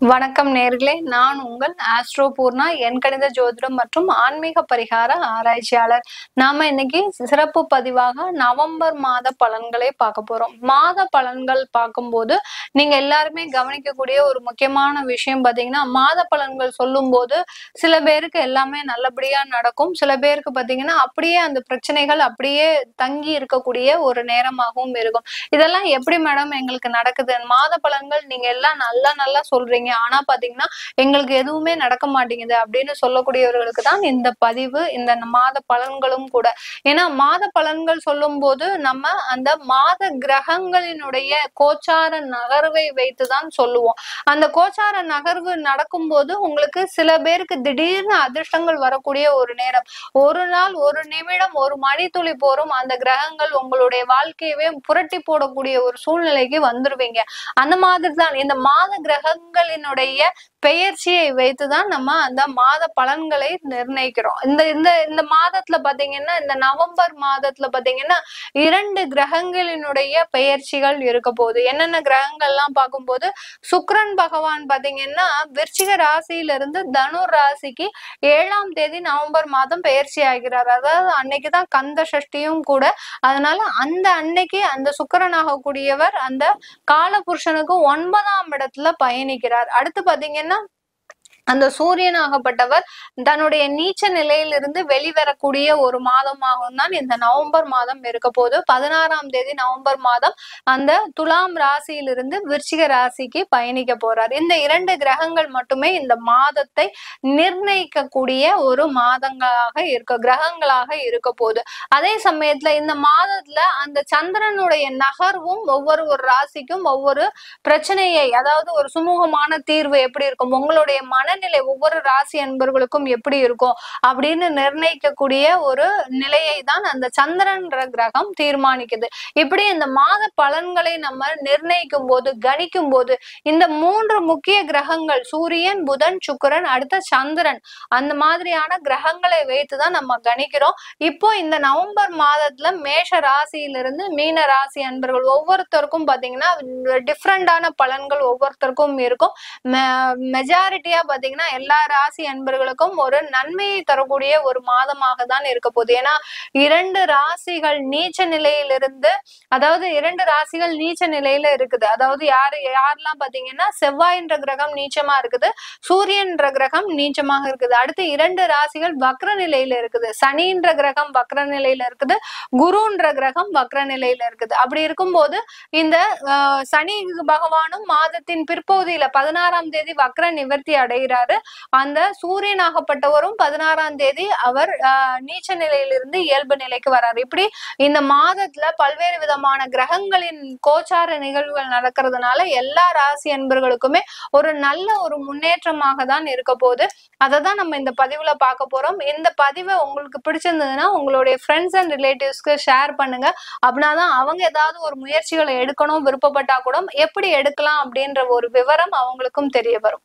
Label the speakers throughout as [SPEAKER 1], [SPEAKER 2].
[SPEAKER 1] வணக்கம் நேர்களே நான் உங்கள் ஆஸ்ட்ரோ பூர்ணா எண்கணித ஜோதிடம் மற்றும் ஆன்மீக பரிகார ஆராய்ச்சியாளர் நாம இன்னைக்கு சிறப்பு பதிவாக நவம்பர் மாத பலன்களை பார்க்க போறோம் மாத பலன்கள் பார்க்கும்போது நீங்க எல்லாருமே கவனிக்கக்கூடிய ஒரு முக்கியமான விஷயம் பாத்தீங்கன்னா மாத பலன்கள் சொல்லும்போது சில பேருக்கு எல்லாமே நல்லபடியா நடக்கும் சில பேருக்கு பாத்தீங்கன்னா அப்படியே அந்த பிரச்சனைகள் அப்படியே தங்கி இருக்கக்கூடிய ஒரு நேரமாகவும் இருக்கும் இதெல்லாம் எப்படி மேடம் எங்களுக்கு நடக்குது மாத பலன்கள் நீங்க எல்லாம் நல்லா நல்லா சொல்றீங்க ஆனா பாத்தீங்கன்னா எங்களுக்கு எதுவுமே நடக்க மாட்டேங்குது அப்படின்னு சொல்லக்கூடியவர்களுக்கு தான் இந்த பதிவு இந்த மாத பலன்களும் கூட ஏன்னா மாத பலன்கள் சொல்லும் போது நம்ம அந்த மாத கிரகங்களினுடைய கோச்சார நகர்வை வைத்துதான் சொல்லுவோம் அந்த கோச்சார நகர்வு நடக்கும்போது உங்களுக்கு சில பேருக்கு திடீர்னு அதிர்ஷ்டங்கள் வரக்கூடிய ஒரு நேரம் ஒரு நாள் ஒரு நிமிடம் ஒரு மணித்துளி போரும் அந்த கிரகங்கள் உங்களுடைய வாழ்க்கையவே புரட்டி போடக்கூடிய ஒரு சூழ்நிலைக்கு வந்துருவீங்க அந்த மாதிரி தான் இந்த மாத கிரகங்களினுடைய பெயர்ச்சியை வைத்துதான் நம்ம அந்த மாத பலன்களை நிர்ணயிக்கிறோம் இந்த இந்த இந்த மாதத்துல பாத்தீங்கன்னா இந்த நவம்பர் மாதத்துல பாத்தீங்கன்னா இரண்டு கிரகங்களினுடைய பெயர்ச்சிகள் இருக்க போகுது என்னென்ன கிரகங்கள்லாம் பார்க்கும்போது சுக்கிரன் பகவான் பாத்தீங்கன்னா விருச்சிக ராசியிலிருந்து தனுர் ராசிக்கு ஏழாம் தேதி நவம்பர் மாதம் பெயர்ச்சி ஆகிறார் அதாவது அன்னைக்குதான் கந்த சஷ்டியும் கூட அதனால அந்த அன்னைக்கு அந்த சுக்கிரன் ஆகக்கூடியவர் அந்த காலபுருஷனுக்கு ஒன்பதாம் இடத்துல பயணிக்கிறார் அடுத்து பாத்தீங்கன்னா அந்த சூரியன் ஆகப்பட்டவர் தன்னுடைய நீச்ச நிலையிலிருந்து வெளிவரக்கூடிய ஒரு மாதமாகவும் தான் இந்த நவம்பர் மாதம் இருக்க போது பதினாறாம் தேதி நவம்பர் மாதம் அந்த துலாம் ராசியிலிருந்து விருச்சிக ராசிக்கு பயணிக்க போறார் இந்த இரண்டு கிரகங்கள் மட்டுமே இந்த மாதத்தை நிர்ணயிக்கக்கூடிய ஒரு மாதங்களாக இருக்க கிரகங்களாக இருக்க போகுது அதே சமயத்துல இந்த மாதத்துல அந்த சந்திரனுடைய நகர்வும் ஒவ்வொரு ஒரு ராசிக்கும் ஒவ்வொரு பிரச்சனையை அதாவது ஒரு சுமூகமான தீர்வு எப்படி இருக்கும் உங்களுடைய மனநிலை ஒவ்வொரு ராசி அன்பர்களுக்கும் எப்படி இருக்கும் அப்படின்னு நிர்ணயிக்கக்கூடிய ஒரு நிலையை தான் அந்த சந்திரன்ற கிரகம் தீர்மானிக்குது இப்படி இந்த மாத பலன்களை நம்ம நிர்ணயிக்கும் போது கணிக்கும் போது இந்த மூன்று முக்கிய கிரகங்கள் சூரியன் புதன் சுக்கிரன் அடுத்த சந்திரன் அந்த மாதிரியான கிரகங்களை வைத்துதான் நம்ம கணிக்கிறோம் இப்போ இந்த நவம்பர் மாதத்துல மேஷ ராசியிலிருந்து மீன ராசி அன்பர்கள் ஒவ்வொருத்தருக்கும் பாத்தீங்கன்னா டிஃப்ரெண்டான பலன்கள் ஒவ்வொருத்தருக்கும் இருக்கும் மெஜாரிட்டியா பாத்தீங்கன்னா எல்லா ராசி அன்பர்களுக்கும் ஒரு நன்மையை தரக்கூடிய ஒரு மாதமாக தான் இருக்க போகுது ஏன்னா இரண்டு ராசிகள் நீச்ச நிலையிலிருந்து அதாவது இரண்டு ராசிகள் நீச்ச நிலையில இருக்குது அதாவது யாரு யாரெல்லாம் பாத்தீங்கன்னா செவ்வாய்ன்ற கிரகம் நீச்சமா இருக்குது சூரியன்ற கிரகம் நீச்சமாக இருக்குது அடுத்து இரண்டு ராசிகள் வக்ர நிலையில இருக்குது சனின்ற கிரகம் வக்ர நிலையில இருக்குது குருன்ற கிரகம் வக்ர நிலையில இருக்குது அப்படி இருக்கும்போது இந்த ஆஹ், சனி பகவானும் மாதத்தின் பிற்பகுதியில பதினாறாம் தேதி வக்ர நிவர்த்தி அடைகிறாரு அந்த சூரியனாகப்பட்டவரும் பதினாறாம் தேதி அவர் ஆஹ், நீச்ச நிலையிலிருந்து இயல்பு நிலைக்கு வராரு இப்படி இந்த மாதத்துல பல்வேறு விதமான கிரகங்களின் கோச்சார நிகழ்வுகள் நடக்கிறதுனால எல்லா ராசி அன்பர்களுக்குமே ஒரு நல்ல ஒரு முன்னேற்றமாக தான் இருக்க போகுது அதை தான் நம்ம இந்த பதிவுல பார்க்க போறோம் இந்த பதிவை உங்களுக்கு பிடிச்சிருந்ததுன்னா உங்களுடைய ஃப்ரெண்ட்ஸ் அண்ட் ரிலேட்டிவ்ஸ்க்கு ஷேர் பண்ணுங்க அப்படின்னா தான் அவங்க ஏதாவது ஒரு முயற்சிகளை எடுக்கணும் விருப்பப்பட்டா கூட எப்படி எடுக்கலாம் அப்படின்ற ஒரு விவரம் அவங்களுக்கும் தெரிய வரும்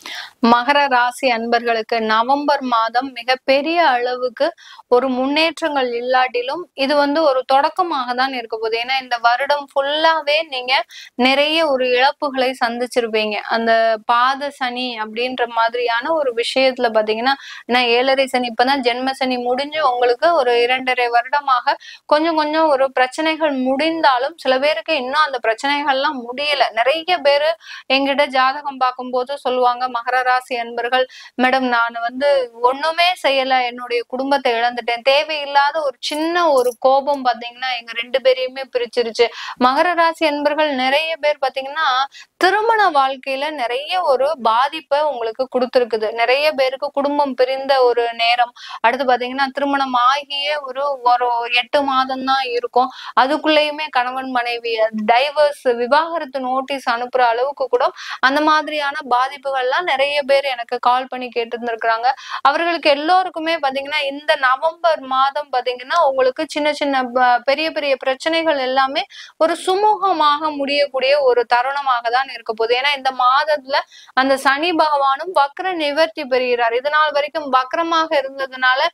[SPEAKER 1] மகர ராசி அன்பர்களுக்கு நவம்பர் மாதம் மிகப்பெரிய அளவுக்கு ஒரு முன்னேற்றங்கள் இல்லாட்டிலும் இது வந்து ஒரு தொடக்கமாக தான் இருக்க போகுது ஏன்னா இந்த வருடம் ஃபுல்லாவே நீங்க நிறைய ஒரு இழப்புகளை சந்திச்சிருப்பீங்க அந்த பாத சனி அப்படின்ற மாதிரியான ஒரு விஷயத்துல பாத்தீங்கன்னா நான் ஏழரை சனி இப்பதான் ஜென்ம சனி முடிஞ்சு உங்களுக்கு ஒரு இரண்டரை வருடமாக கொஞ்சம் கொஞ்சம் ஒரு பிரச்சனைகள் முடிந்தாலும் சில பேருக்கு இன்னும் அந்த பிரச்சனைகள்லாம் முடியல நிறைய பேரு எங்கிட்ட ஜாதகம் பார்க்கும்போது சொல்லுவாங்க மகர ராசி அன்பர்கள் மேடம் நான் வந்து ஒண்ணுமே செய்யல என்னுடைய குடும்பத்தை இழந்துட்டேன் தேவையில்லாத ஒரு சின்ன ஒரு கோபம் பாத்தீங்கன்னா எங்க ரெண்டு பேரையுமே பிரிச்சிருச்சு மகர ராசி அன்பர்கள் நிறைய பேர் பாத்தீங்கன்னா திருமண வாழ்க்கையில நிறைய ஒரு பாதிப்பை உங்களுக்கு கொடுத்துருக்குது நிறைய பேருக்கு குடும்பம் பிரிந்த ஒரு நேரம் அடுத்து பாத்தீங்கன்னா திருமணம் ஆகியே ஒரு ஒரு எட்டு மாதம் தான் இருக்கும் அதுக்குள்ளேயுமே கணவன் மனைவி டைவர்ஸ் விவாகரத்து நோட்டீஸ் அனுப்புற அளவுக்கு கூட அந்த மாதிரியான பாதிப்புகள்லாம் நிறைய பேர் எனக்கு கால் பண்ணி கேட்டிருந்திருக்கிறாங்க அவர்களுக்கு எல்லோருக்குமே பாத்தீங்கன்னா இந்த நவம்பர் மாதம் பாத்தீங்கன்னா உங்களுக்கு சின்ன சின்ன ப- பெரிய பெரிய பிரச்சனைகள் எல்லாமே ஒரு சுமூகமாக முடியக்கூடிய ஒரு தருணமாக தான் இருக்க போகுது ஏன்னா இந்த மாதத்துல அந்த சனி பகவானும் வக்ர நிவர்த்தி பெறுகிறார் இது நாள் வரைக்கும் வக்ரமாக இருந்ததுனால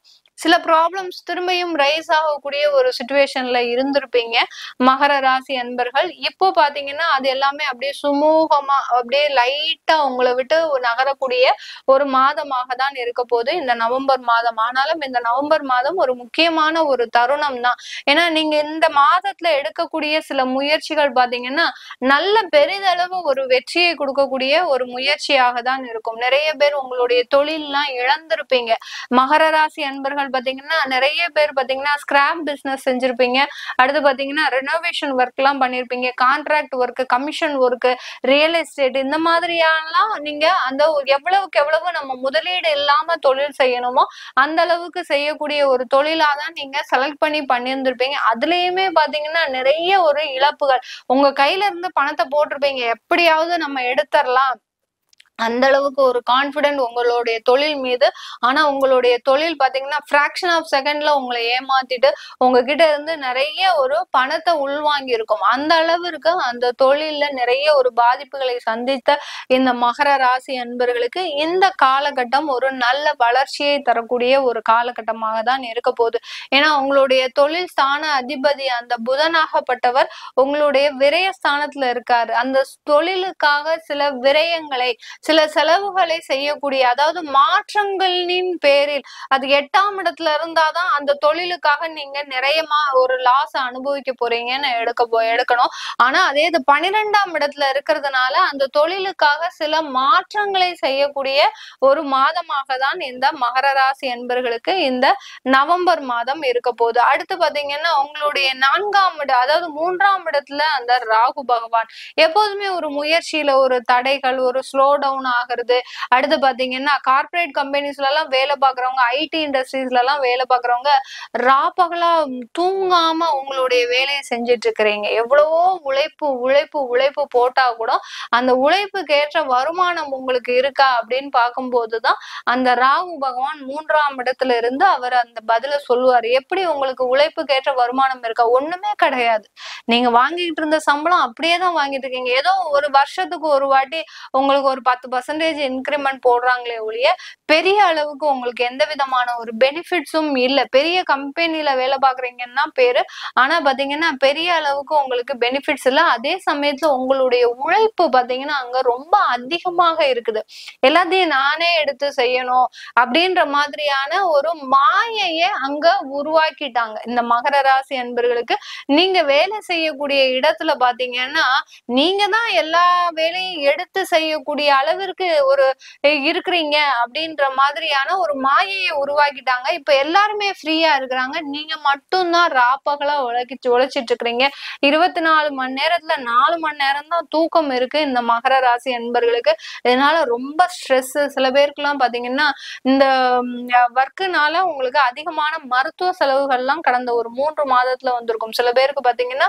[SPEAKER 1] சில ப்ராப்ளம்ஸ் திரும்பியும் ரைஸ் ஆகக்கூடிய ஒரு சுச்சுவேஷன்ல இருந்திருப்பீங்க மகர ராசி அன்பர்கள் இப்போ பாத்தீங்கன்னா அது எல்லாமே அப்படியே சுமூகமா அப்படியே லைட்டா உங்களை விட்டு நகரக்கூடிய ஒரு மாதமாக தான் இருக்க போகுது இந்த நவம்பர் மாதம் ஆனாலும் இந்த நவம்பர் மாதம் ஒரு முக்கியமான ஒரு தருணம் தான் ஏன்னா நீங்க இந்த மாதத்துல எடுக்கக்கூடிய சில முயற்சிகள் பாத்தீங்கன்னா நல்ல பெரிதளவு ஒரு வெற்றியை கொடுக்கக்கூடிய ஒரு முயற்சியாக தான் இருக்கும் நிறைய பேர் உங்களுடைய தொழில்லாம் இழந்திருப்பீங்க மகர ராசி அன்பர்கள் பாத்தீங்கன்னா நிறைய பேர் பாத்தீங்கன்னா ஸ்கிராப் பிசினஸ் செஞ்சிருப்பீங்க அடுத்து பாத்தீங்கன்னா ரெனோவேஷன் ஒர்க் எல்லாம் பண்ணிருப்பீங்க contract work commission work real estate இந்த மாதிரியாலாம் நீங்க அந்த எவ்வளவுக்கு எவ்வளவு நம்ம முதலீடு இல்லாம தொழில் செய்யணுமோ அந்த அளவுக்கு செய்யக்கூடிய ஒரு தொழிலா தான் நீங்க செலக்ட் பண்ணி பண்ணியிருந்திருப்பீங்க அதுலயுமே பாத்தீங்கன்னா நிறைய ஒரு இழப்புகள் உங்க கையில இருந்து பணத்தை போட்டிருப்பீங்க எப்படியாவது நம்ம எடுத்துடலாம் அந்த அளவுக்கு ஒரு கான்பிடென்ட் உங்களுடைய தொழில் மீது ஆனா உங்களுடைய தொழில் பாத்தீங்கன்னா ஃபிராக்ஷன் ஆஃப் செகண்ட்ல உங்களை ஏமாத்திட்டு உங்ககிட்ட இருந்து நிறைய ஒரு பணத்தை உள்வாங்கி இருக்கும் அந்த அளவிற்கு அந்த தொழில்ல நிறைய ஒரு பாதிப்புகளை சந்தித்த இந்த மகர ராசி அன்பர்களுக்கு இந்த காலகட்டம் ஒரு நல்ல வளர்ச்சியை தரக்கூடிய ஒரு காலகட்டமாக தான் இருக்க போகுது ஏன்னா உங்களுடைய தொழில் ஸ்தான அதிபதி அந்த புதனாகப்பட்டவர் உங்களுடைய விரய ஸ்தானத்துல இருக்காரு அந்த தொழிலுக்காக சில விரயங்களை சில செலவுகளை செய்யக்கூடிய அதாவது மாற்றங்களின் பேரில் அது எட்டாம் இடத்துல இருந்தாதான் அந்த தொழிலுக்காக நீங்க நிறையமா ஒரு லாஸ் அனுபவிக்க போறீங்கன்னு எடுக்க போ எடுக்கணும் ஆனா அதே இது பன்னிரெண்டாம் இடத்துல இருக்கிறதுனால அந்த தொழிலுக்காக சில மாற்றங்களை செய்யக்கூடிய ஒரு மாதமாக தான் இந்த மகர ராசி என்பர்களுக்கு இந்த நவம்பர் மாதம் இருக்க போகுது அடுத்து பாத்தீங்கன்னா உங்களுடைய நான்காம் இடம் அதாவது மூன்றாம் இடத்துல அந்த ராகு பகவான் எப்போதுமே ஒரு முயற்சியில ஒரு தடைகள் ஒரு ஸ்லோ டவுன் ஆகுறது அடுத்து பாத்தீங்கன்னா கார்ப்பரேட் கம்பெனிஸ்ல எல்லாம் வேலை பாக்குறவங்க ஐடி இண்டஸ்ட்ரீஸ்ல எல்லாம் வேலை பாக்குறவங்க ராப்பகலா தூங்காம உங்களுடைய வேலையை செஞ்சுட்டு இருக்கிறீங்க எவ்வளவோ உழைப்பு உழைப்பு உழைப்பு போட்டா கூட அந்த உழைப்புக்கு ஏற்ற வருமானம் உங்களுக்கு இருக்கா அப்படின்னு பார்க்கும்போதுதான் அந்த ராகு பகவான் மூன்றாம் இடத்துல இருந்து அவர் அந்த பதில சொல்லுவாரு எப்படி உங்களுக்கு உழைப்புக்கு ஏற்ற வருமானம் இருக்கா ஒண்ணுமே கிடையாது நீங்க வாங்கிட்டு இருந்த சம்பளம் அப்படியே தான் வாங்கிட்டு இருக்கீங்க ஏதோ ஒரு வருஷத்துக்கு ஒரு வாட்டி உங்களுக்கு ஒரு பத்து பர்சன்டேஜ் இன்க்ரிமெண்ட் போடுறாங்களே ஒழிய பெரிய அளவுக்கு உங்களுக்கு எந்த விதமான ஒரு பெனிஃபிட்ஸும் இல்ல பெரிய கம்பெனில வேலை பாக்குறீங்கன்னா பேரு ஆனா பாத்தீங்கன்னா பெரிய அளவுக்கு உங்களுக்கு பெனிஃபிட்ஸ் இல்ல அதே சமயத்துல உங்களுடைய உழைப்பு பாத்தீங்கன்னா அங்க ரொம்ப அதிகமாக இருக்குது எல்லாத்தையும் நானே எடுத்து செய்யணும் அப்படின்ற மாதிரியான ஒரு மாயையை அங்க உருவாக்கிட்டாங்க இந்த மகர ராசி அன்பர்களுக்கு நீங்க வேலை செய்யக்கூடிய இடத்துல பாத்தீங்கன்னா நீங்க தான் எல்லா வேலையும் எடுத்து செய்யக்கூடிய அளவிற்கு ஒரு இருக்கிறீங்க அப்படின்ற மாதிரியான ஒரு மாயையை உருவாக்கிட்டாங்க இப்ப எல்லாருமே ஃப்ரீயா இருக்கிறாங்க நீங்க மட்டும்தான் ராப்பகலா உழைச்சி உழைச்சிட்டு இருக்கிறீங்க இருபத்தி நாலு மணி நேரத்துல நாலு மணி நேரம் தான் தூக்கம் இருக்கு இந்த மகர ராசி அன்பர்களுக்கு இதனால ரொம்ப ஸ்ட்ரெஸ் சில பேருக்குலாம் பாத்தீங்கன்னா இந்த ஒர்க்குனால உங்களுக்கு அதிகமான மருத்துவ செலவுகள்லாம் கடந்த ஒரு மூன்று மாதத்துல வந்திருக்கும் சில பேருக்கு பாத்தீங்கன்னா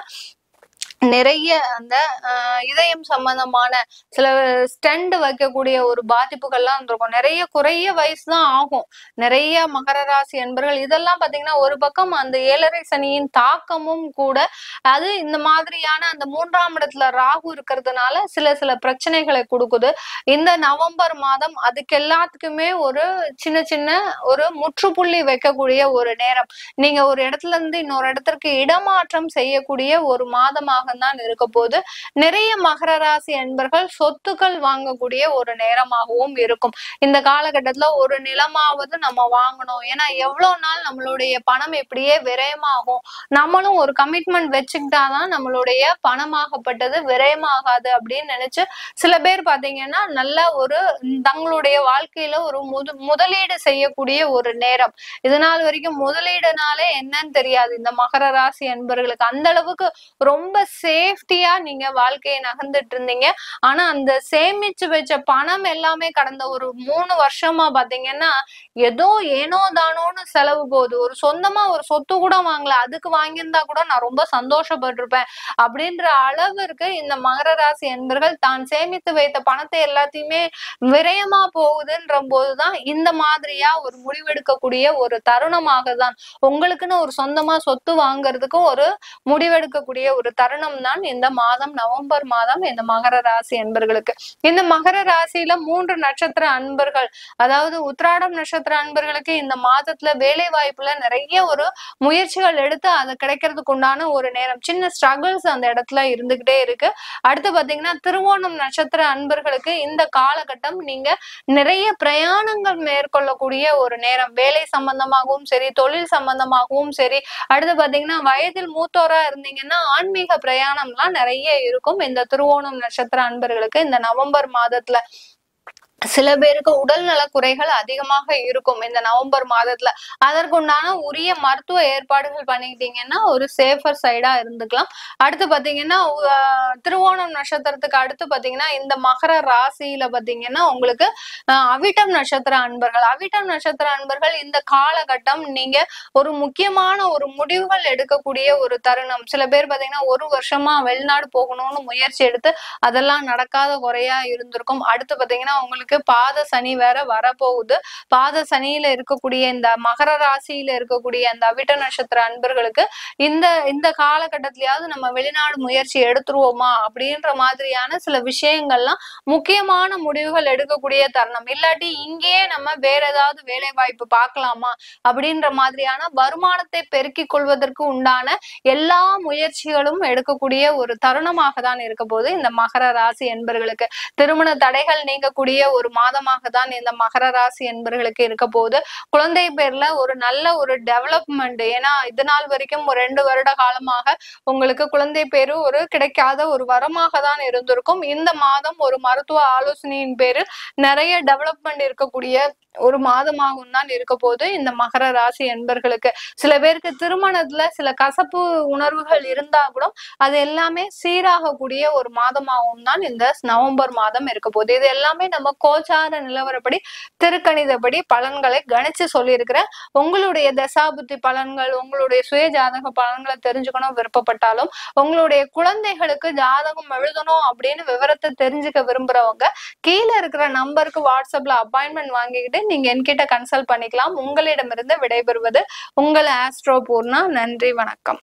[SPEAKER 1] நிறைய அந்த ஆஹ், இதயம் சம்பந்தமான சில ஸ்டெண்ட் வைக்கக்கூடிய ஒரு பாதிப்புகள்லாம் இருந்திருக்கும் நிறைய குறைய வயசு தான் ஆகும் நிறைய மகர ராசி என்பர்கள் இதெல்லாம் பாத்தீங்கன்னா ஒரு பக்கம் அந்த ஏழரை சனியின் தாக்கமும் கூட அது இந்த மாதிரியான அந்த மூன்றாம் இடத்துல ராகு இருக்கிறதுனால சில சில பிரச்சனைகளை கொடுக்குது இந்த நவம்பர் மாதம் அதுக்கு எல்லாத்துக்குமே ஒரு சின்ன சின்ன ஒரு முற்றுப்புள்ளி வைக்கக்கூடிய ஒரு நேரம் நீங்க ஒரு இடத்துல இருந்து இன்னொரு இடத்திற்கு இடமாற்றம் செய்யக்கூடிய ஒரு மாதமாக தான் இருக்க போது நிறைய மகர ராசி அன்பர்கள் சொத்துக்கள் வாங்கக்கூடிய ஒரு நேரமாகவும் இருக்கும் இந்த காலகட்டத்துல ஒரு நிலமாவது நம்ம வாங்கணும் ஏன்னா எவ்வளவு நாள் நம்மளுடைய பணம் இப்படியே விரயமாகும் நம்மளும் ஒரு கமிட்மெண்ட் வச்சுக்கிட்டாதான் நம்மளுடைய பணமாகப்பட்டது விரயமாகாது அப்படின்னு நினைச்சு சில பேர் பாத்தீங்கன்னா நல்ல ஒரு தங்களுடைய வாழ்க்கையில ஒரு முது முதலீடு செய்யக்கூடிய ஒரு நேரம் இது நாள் வரைக்கும் முதலீடுனாலே என்னன்னு தெரியாது இந்த மகர ராசி அன்பர்களுக்கு அந்த அளவுக்கு ரொம்ப சேஃப்டியா நீங்க வாழ்க்கையை நகர்ந்துட்டு இருந்தீங்க ஆனா அந்த சேமிச்சு வச்ச பணம் எல்லாமே கடந்த ஒரு மூணு வருஷமா பாத்தீங்கன்னா ஏதோ ஏனோ தானோன்னு செலவு போகுது ஒரு சொந்தமா ஒரு சொத்து கூட வாங்கல அதுக்கு வாங்கியிருந்தா கூட நான் ரொம்ப சந்தோஷப்பட்டிருப்பேன் அப்படின்ற அளவிற்கு இந்த மகர ராசி என்பர்கள் தான் சேமித்து வைத்த பணத்தை எல்லாத்தையுமே விரயமா போகுதுன்ற போதுதான் இந்த மாதிரியா ஒரு முடிவெடுக்கக்கூடிய ஒரு தருணமாக தான் உங்களுக்குன்னு ஒரு சொந்தமா சொத்து வாங்குறதுக்கு ஒரு முடிவெடுக்கக்கூடிய ஒரு தருணம் தருணம் தான் இந்த மாதம் நவம்பர் மாதம் இந்த மகர ராசி அன்பர்களுக்கு இந்த மகர ராசியில மூன்று நட்சத்திர அன்பர்கள் அதாவது உத்ராடம் நட்சத்திர அன்பர்களுக்கு இந்த மாதத்துல வேலை வாய்ப்புல நிறைய ஒரு முயற்சிகள் எடுத்து அது கிடைக்கிறதுக்கு உண்டான ஒரு நேரம் சின்ன ஸ்ட்ரகிள்ஸ் அந்த இடத்துல இருந்துகிட்டே இருக்கு அடுத்து பாத்தீங்கன்னா திருவோணம் நட்சத்திர அன்பர்களுக்கு இந்த காலகட்டம் நீங்க நிறைய பிரயாணங்கள் மேற்கொள்ளக்கூடிய ஒரு நேரம் வேலை சம்பந்தமாகவும் சரி தொழில் சம்பந்தமாகவும் சரி அடுத்து பாத்தீங்கன்னா வயதில் மூத்தோரா இருந்தீங்கன்னா ஆன்மீக பிரயாணம்லாம் நிறைய இருக்கும் இந்த திருவோணம் நட்சத்திர அன்பர்களுக்கு இந்த நவம்பர் மாதத்துல சில பேருக்கு உடல் நல குறைகள் அதிகமாக இருக்கும் இந்த நவம்பர் மாதத்துல அதற்குண்டான உரிய மருத்துவ ஏற்பாடுகள் பண்ணிக்கிட்டீங்கன்னா ஒரு சேஃபர் சைடா இருந்துக்கலாம் அடுத்து பாத்தீங்கன்னா அஹ், திருவோணம் நட்சத்திரத்துக்கு அடுத்து பாத்தீங்கன்னா இந்த மகர ராசியில பாத்தீங்கன்னா உங்களுக்கு அஹ், அவிட்டம் நட்சத்திர அன்பர்கள் அவிட்டம் நட்சத்திர அன்பர்கள் இந்த காலகட்டம் நீங்க ஒரு முக்கியமான ஒரு முடிவுகள் எடுக்கக்கூடிய ஒரு தருணம் சில பேர் பாத்தீங்கன்னா ஒரு வருஷமா வெளிநாடு போகணும்னு முயற்சி எடுத்து அதெல்லாம் நடக்காத குறையா இருந்திருக்கும் அடுத்து பாத்தீங்கன்னா உங்களுக்கு பாத சனி வேற வரப்போகுது பாத சனியில இருக்கக்கூடிய இந்த மகர ராசியில இருக்கக்கூடிய அந்த அவிட்ட நட்சத்திர அன்பர்களுக்கு இந்த இந்த காலகட்டத்திலயாவது நம்ம வெளிநாடு முயற்சி எடுத்துருவோமா அப்படின்ற மாதிரியான சில விஷயங்கள்லாம் முக்கியமான முடிவுகள் எடுக்கக்கூடிய தருணம் இல்லாட்டி இங்கேயே நம்ம வேற ஏதாவது வேலை வாய்ப்பு பார்க்கலாமா அப்படின்ற மாதிரியான வருமானத்தை பெருக்கிக் கொள்வதற்கு உண்டான எல்லா முயற்சிகளும் எடுக்கக்கூடிய ஒரு தருணமாக தான் இருக்க போது இந்த மகர ராசி என்பர்களுக்கு திருமண தடைகள் நீங்கக்கூடிய ஒரு மாதமாக தான் இந்த மகர ராசி என்பர்களுக்கு இருக்க போது குழந்தை பேர்ல ஒரு நல்ல ஒரு டெவலப்மெண்ட் ஏன்னா இது நாள் வரைக்கும் ஒரு ரெண்டு வருட காலமாக உங்களுக்கு குழந்தை பேரு ஒரு கிடைக்காத ஒரு வரமாக தான் இருந்திருக்கும் இந்த மாதம் ஒரு மருத்துவ ஆலோசனையின் பேரில் நிறைய டெவலப்மெண்ட் இருக்கக்கூடிய ஒரு மாதமாகவும் தான் இருக்க போது இந்த மகர ராசி என்பர்களுக்கு சில பேருக்கு திருமணத்துல சில கசப்பு உணர்வுகள் இருந்தா கூட அது எல்லாமே சீராகக்கூடிய ஒரு மாதமாகவும் தான் இந்த நவம்பர் மாதம் இருக்க போகுது இது எல்லாமே நம்ம கோச்சார நிலவரப்படி திருக்கணிதப்படி பலன்களை கணிச்சு சொல்லியிருக்கிறேன் உங்களுடைய தசாபுத்தி பலன்கள் உங்களுடைய சுய ஜாதக பலன்களை தெரிஞ்சுக்கணும் விருப்பப்பட்டாலும் உங்களுடைய குழந்தைகளுக்கு ஜாதகம் எழுதணும் அப்படின்னு விவரத்தை தெரிஞ்சுக்க விரும்புறவங்க கீழே இருக்கிற நம்பருக்கு வாட்ஸ்அப்ல அப்பாயின்மெண்ட் வாங்கிக்கிட்டு நீங்க என்கிட்ட கன்சல்ட் பண்ணிக்கலாம் உங்களிடமிருந்து விடைபெறுவது உங்கள் ஆஸ்ட்ரோ பூர்ணா நன்றி வணக்கம்